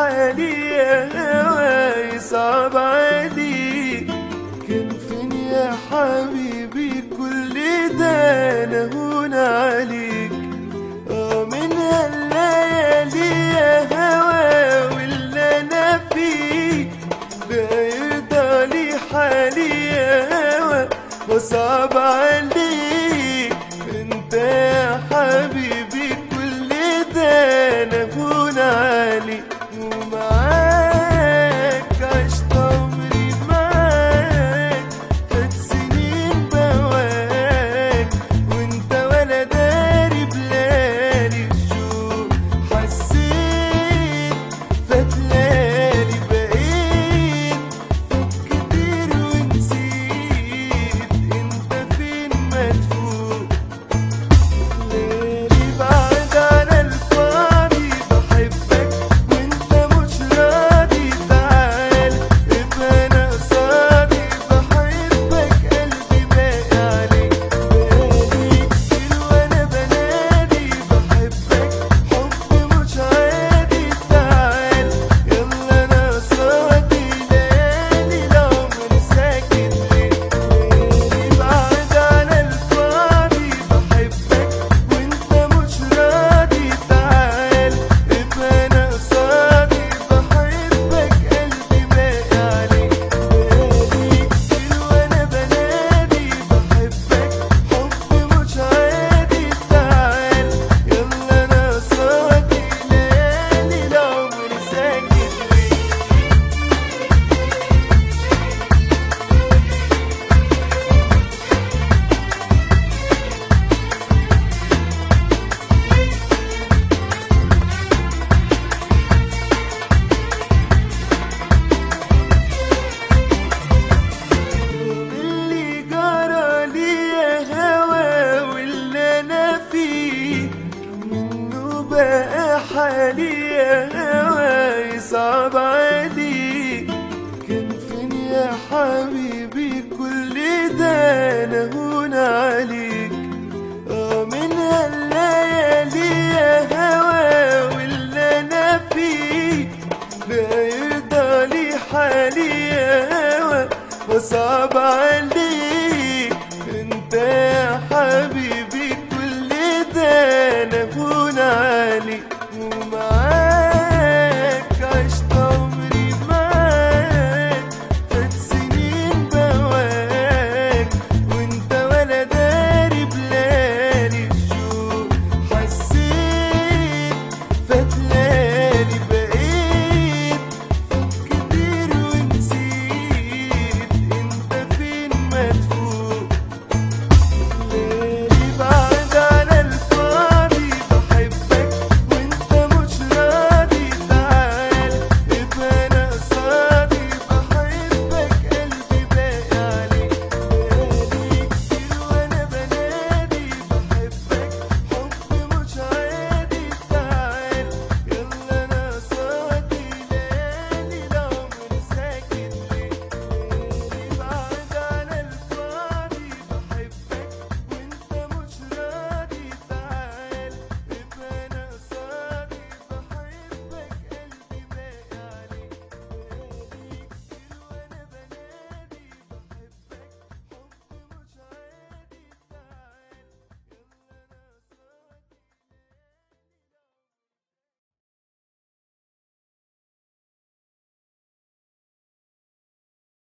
حالي يا هواي صعب عليك كان فين يا حبيبي كل ده انا هون عليك اه من هالليالي يا هوا واللي انا فيه بقى يرضى لي حالي يا هوا وصعب عليك انت يا حبيبي كل ده انا هون عليك ومعاك عشت عمري معاك فات سنين بواك وانت ولا داري بلالي الشوق حسيت فات ليالي بقيت فات كتير ونسيت انت فين مدفون ليلي بعد على الفاضي بحبك وانت مش راضي تعال ابقى انا قصادي بحبك قلبي باقي عليك بالي كتير وانا بنادي بحبك حب مش عادي تعال يلا انا قصادي ليالي العمر ساكت ليه ليلي بعد على الفاضي بحبك وانت مش راضي تعال ابقى انا قصادي بحبك قلبي باقي عليك بالي كتير وانا بنادي بحبك حب مش عادي تعال يلا انا قصادي ليالي العمر ساكت ليه اللي جرى لي يا هوا واللي انا فيه منه بقى حالي يا هوا يصعب عليك كان فين يا حبيبي كل ده انا هون عليك اه من هالليالي يا هوا واللي انا فيه لا يرضى لي حالي يا هوا وصعب عليك